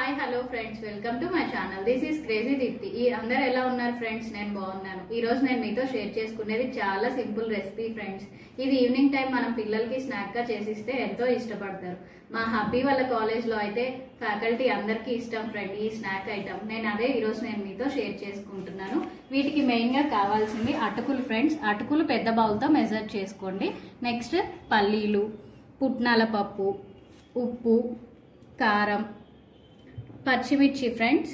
hi hello friends welcome to my channel this is crazy Deepthi ఈ అందరు ఎలా ఉన్నారు ఫ్రెండ్స్ నేను బాగున్నాను ఈ రోజు నేను మీతో షేర్ చేసుకునేది చాలా సింపుల్ రెసిపీ ఫ్రెండ్స్ ఇది ఈవినింగ్ టైం మనం పిల్లలకి స్నాక్ గా చేసిస్తే ఎంతో ఇష్టపడతారు మా హబ్బీ వాళ్ళ కాలేజ్ లో అయితే ఫ్యాకల్టీ అందరికీ ఇష్టం ఫ్రెండ్ ఈ స్నాక్ ఐటమ్ నేను అదే ఈ రోజు నేను మీతో షేర్ చేసుకుంటున్నాను వీటికి మెయిన్ గా కావాల్సింది అటుకులు ఫ్రెండ్స్ అటుకులు పెద్ద బౌల్తో మెజర్ చేసుకోండి నెక్స్ట్ పల్లీలు పుట్నాల పప్పు ఉప్పు కారం పచ్చిమిర్చి ఫ్రెండ్స్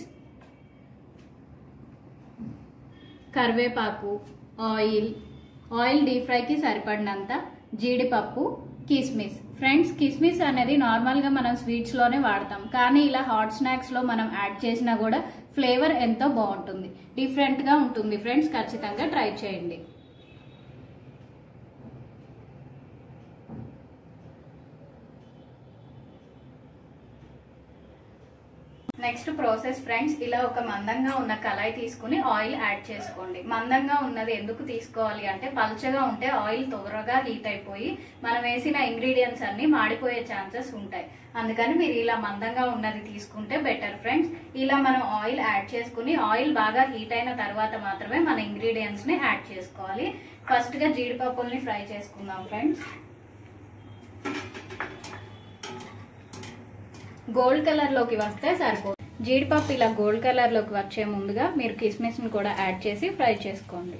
కరివేపాకు ఆయిల్ ఆయిల్ డీప్ ఫ్రైకి సరిపడినంత జీడిపప్పు కిస్మిస్ ఫ్రెండ్స్ కిస్మిస్ అనేది నార్మల్గా మనం స్వీట్స్లోనే వాడతాం కానీ ఇలా హాట్ స్నాక్స్లో మనం యాడ్ చేసినా కూడా ఫ్లేవర్ ఎంతో బాగుంటుంది డిఫరెంట్గా ఉంటుంది ఫ్రెండ్స్ ఖచ్చితంగా ట్రై చేయండి నెక్స్ట్ ప్రాసెస్ ఫ్రెండ్స్ ఇలా ఒక మందంగా ఉన్న కళాయి తీసుకుని ఆయిల్ యాడ్ చేసుకోండి మందంగా ఉన్నది ఎందుకు తీసుకోవాలి అంటే పల్చగా ఉంటే ఆయిల్ త్వరగా హీట్ అయిపోయి మనం వేసిన ఇంగ్రీడియంట్స్ అన్ని మాడిపోయే ఛాన్సెస్ ఉంటాయి అందుకని మీరు ఇలా మందంగా ఉన్నది తీసుకుంటే బెటర్ ఫ్రెండ్స్ ఇలా మనం ఆయిల్ యాడ్ చేసుకుని ఆయిల్ బాగా హీట్ అయిన తర్వాత మాత్రమే మన ఇంగ్రీడియంట్స్ ని యాడ్ చేసుకోవాలి ఫస్ట్ గా జీడిపప్పుల్ని ఫ్రై చేసుకుందాం ఫ్రెండ్స్ గోల్డ్ కలర్ లోకి వస్తే సరిపోతుంది జీడిపప్పు ఇలా గోల్డ్ కలర్ లోకి వచ్చే ముందుగా మీరు కిస్మిస్ ని కూడా యాడ్ చేసి ఫ్రై చేసుకోండి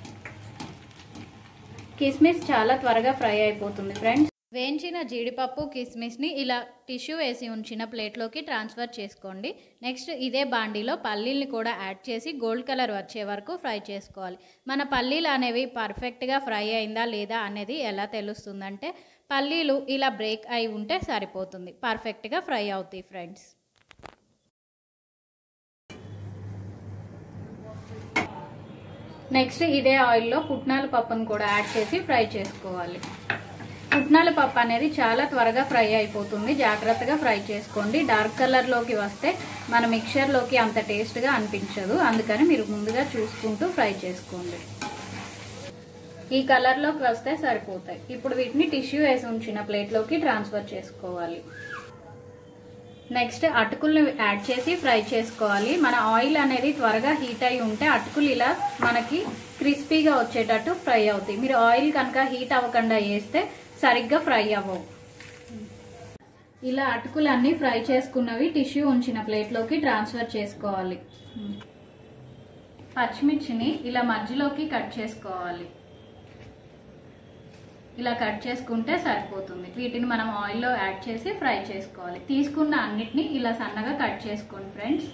కిస్మిస్ చాలా త్వరగా ఫ్రై అయిపోతుంది ఫ్రెండ్స్ వేయించిన జీడిపప్పు కిస్మిస్ని ఇలా టిష్యూ వేసి ఉంచిన ప్లేట్లోకి ట్రాన్స్ఫర్ చేసుకోండి నెక్స్ట్ ఇదే బాండీలో పల్లీల్ని కూడా యాడ్ చేసి గోల్డ్ కలర్ వచ్చే వరకు ఫ్రై చేసుకోవాలి మన పల్లీలు అనేవి పర్ఫెక్ట్గా ఫ్రై అయిందా లేదా అనేది ఎలా తెలుస్తుందంటే పల్లీలు ఇలా బ్రేక్ అయి ఉంటే సరిపోతుంది పర్ఫెక్ట్గా ఫ్రై అవుతాయి ఫ్రెండ్స్ నెక్స్ట్ ఇదే ఆయిల్లో పుట్నాల పప్పును కూడా యాడ్ చేసి ఫ్రై చేసుకోవాలి పుట్నాల పప్పు అనేది చాలా త్వరగా ఫ్రై అయిపోతుంది జాగ్రత్తగా ఫ్రై చేసుకోండి డార్క్ కలర్లోకి వస్తే మన మిక్చర్లోకి అంత టేస్ట్గా అనిపించదు అందుకని మీరు ముందుగా చూసుకుంటూ ఫ్రై చేసుకోండి ఈ కలర్లోకి వస్తే సరిపోతాయి ఇప్పుడు వీటిని టిష్యూ వేసి ఉంచిన ప్లేట్లోకి ట్రాన్స్ఫర్ చేసుకోవాలి నెక్స్ట్ అటుకుల్ని యాడ్ చేసి ఫ్రై చేసుకోవాలి మన ఆయిల్ అనేది త్వరగా హీట్ అయి ఉంటే అటుకులు ఇలా మనకి క్రిస్పీగా వచ్చేటట్టు ఫ్రై అవుతాయి మీరు ఆయిల్ కనుక హీట్ అవ్వకుండా వేస్తే సరిగ్గా ఫ్రై అవ్వవు ఇలా అటుకులన్నీ ఫ్రై చేసుకున్నవి టిష్యూ ఉంచిన ప్లేట్లోకి ట్రాన్స్ఫర్ చేసుకోవాలి పచ్చిమిర్చిని ఇలా మధ్యలోకి కట్ చేసుకోవాలి ఇలా కట్ చేసుకుంటే సరిపోతుంది వీటిని మనం ఆయిల్లో యాడ్ చేసి ఫ్రై చేసుకోవాలి తీసుకున్న అన్నిటిని ఇలా సన్నగా కట్ చేసుకోండి ఫ్రెండ్స్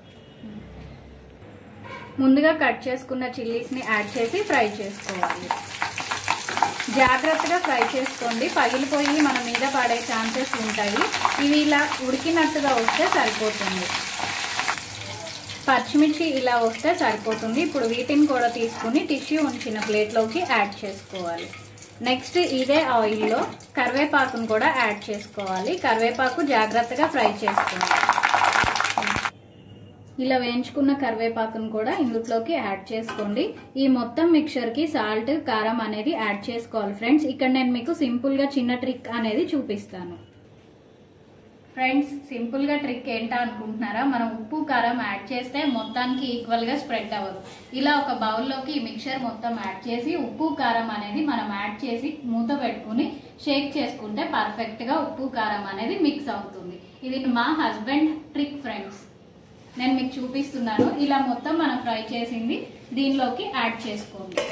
ముందుగా కట్ చేసుకున్న చిల్లీస్ని యాడ్ చేసి ఫ్రై చేసుకోవాలి జాగ్రత్తగా ఫ్రై చేసుకోండి పగిలిపోయి మన మీద పడే ఛాన్సెస్ ఉంటాయి ఇవి ఇలా ఉడికినట్టుగా వస్తే సరిపోతుంది పచ్చిమిర్చి ఇలా వస్తే సరిపోతుంది ఇప్పుడు వీటిని కూడా తీసుకుని టిష్యూ ఉంచిన ప్లేట్లోకి యాడ్ చేసుకోవాలి నెక్స్ట్ ఇదే ఆయిల్లో కరివేపాకును కూడా యాడ్ చేసుకోవాలి కరివేపాకు జాగ్రత్తగా ఫ్రై చేసుకోవాలి ఇలా వేయించుకున్న కరివేపాకును కూడా ఇందులోకి యాడ్ చేసుకోండి ఈ మొత్తం మిక్చర్కి సాల్ట్ కారం అనేది యాడ్ చేసుకోవాలి ఫ్రెండ్స్ ఇక్కడ నేను మీకు సింపుల్గా చిన్న ట్రిక్ అనేది చూపిస్తాను ఫ్రెండ్స్ సింపుల్గా ట్రిక్ ఏంటా అనుకుంటున్నారా మనం ఉప్పు కారం యాడ్ చేస్తే మొత్తానికి ఈక్వల్గా స్ప్రెడ్ అవ్వదు ఇలా ఒక బౌల్లోకి ఈ మిక్చర్ మొత్తం యాడ్ చేసి ఉప్పు కారం అనేది మనం యాడ్ చేసి మూత పెట్టుకుని షేక్ చేసుకుంటే పర్ఫెక్ట్గా ఉప్పు కారం అనేది మిక్స్ అవుతుంది ఇది మా హస్బెండ్ ట్రిక్ ఫ్రెండ్స్ నేను మీకు చూపిస్తున్నాను ఇలా మొత్తం మనం ఫ్రై చేసింది దీనిలోకి యాడ్ చేసుకోండి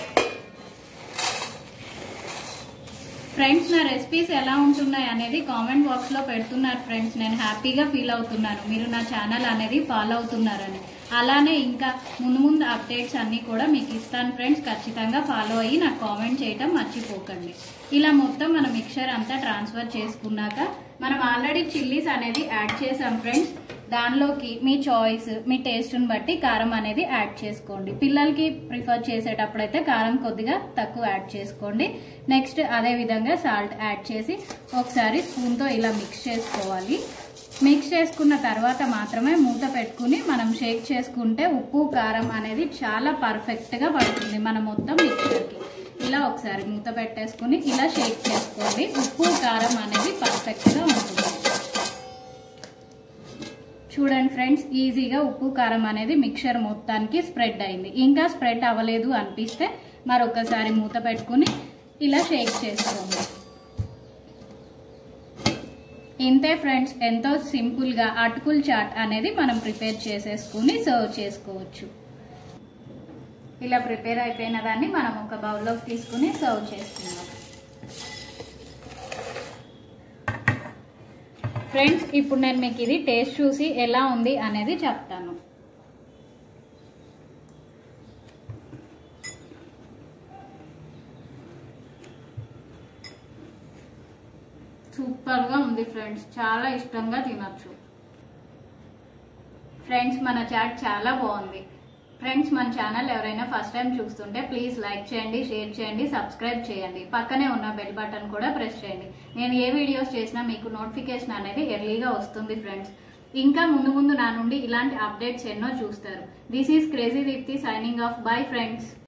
ఫ్రెండ్స్ నా రెసిపీస్ ఎలా ఉంటున్నాయి అనేది కామెంట్ బాక్స్ లో పెడుతున్నారు ఫ్రెండ్స్ నేను హ్యాపీగా ఫీల్ అవుతున్నాను మీరు నా ఛానల్ అనేది ఫాలో అవుతున్నారని అలానే ఇంకా ముందు ముందు అప్డేట్స్ అన్నీ కూడా మీకు ఇస్తాను ఫ్రెండ్స్ ఖచ్చితంగా ఫాలో అయ్యి నాకు కామెంట్ చేయటం మర్చిపోకండి ఇలా మొత్తం మన మిక్చర్ అంతా ట్రాన్స్ఫర్ చేసుకున్నాక మనం ఆల్రెడీ చిల్లీస్ అనేది యాడ్ చేసాం ఫ్రెండ్స్ దానిలోకి మీ చాయిస్ మీ టేస్ట్ని బట్టి కారం అనేది యాడ్ చేసుకోండి పిల్లలకి ప్రిఫర్ చేసేటప్పుడైతే కారం కొద్దిగా తక్కువ యాడ్ చేసుకోండి నెక్స్ట్ అదే విధంగా సాల్ట్ యాడ్ చేసి ఒకసారి స్పూన్తో ఇలా మిక్స్ చేసుకోవాలి మిక్స్ చేసుకున్న తర్వాత మాత్రమే మూత పెట్టుకుని మనం షేక్ చేసుకుంటే ఉప్పు కారం అనేది చాలా పర్ఫెక్ట్గా పడుతుంది మన మొత్తం మిక్చర్కి ఇలా ఒకసారి మూత పెట్టేసుకుని ఇలా షేక్ చేసుకోండి ఉప్పు కారం అనేది పర్ఫెక్ట్గా ఉంటుంది చూడండి ఫ్రెండ్స్ ఈజీగా ఉప్పు కారం అనేది మిక్చర్ మొత్తానికి స్ప్రెడ్ అయింది ఇంకా స్ప్రెడ్ అవ్వలేదు అనిపిస్తే మరొకసారి మూత పెట్టుకుని ఇలా షేక్ చేసుకోండి ఇంతే ఫ్రెండ్స్ ఎంతో సింపుల్గా అటుకుల్ చాట్ అనేది మనం ప్రిపేర్ చేసేసుకుని సర్వ్ చేసుకోవచ్చు ఇలా ప్రిపేర్ అయిపోయిన దాన్ని మనం ఒక బౌల్లోకి తీసుకుని సర్వ్ చేసుకుందాం ఫ్రెండ్స్ ఇప్పుడు నేను మీకు ఇది టేస్ట్ చూసి ఎలా ఉంది అనేది చెప్తాను సూపర్గా ఉంది ఫ్రెండ్స్ చాలా ఇష్టంగా తినచ్చు ఫ్రెండ్స్ మన చాట్ చాలా బాగుంది ఫ్రెండ్స్ మన ఛానల్ ఎవరైనా ఫస్ట్ టైం చూస్తుంటే ప్లీజ్ లైక్ చేయండి షేర్ చేయండి సబ్స్క్రైబ్ చేయండి పక్కనే ఉన్న బెల్ బటన్ కూడా ప్రెస్ చేయండి నేను ఏ వీడియోస్ చేసినా మీకు నోటిఫికేషన్ అనేది ఎర్లీగా వస్తుంది ఫ్రెండ్స్ ఇంకా ముందు ముందు నా నుండి ఇలాంటి అప్డేట్స్ ఎన్నో చూస్తారు this is crazy Deepthi signing off bye friends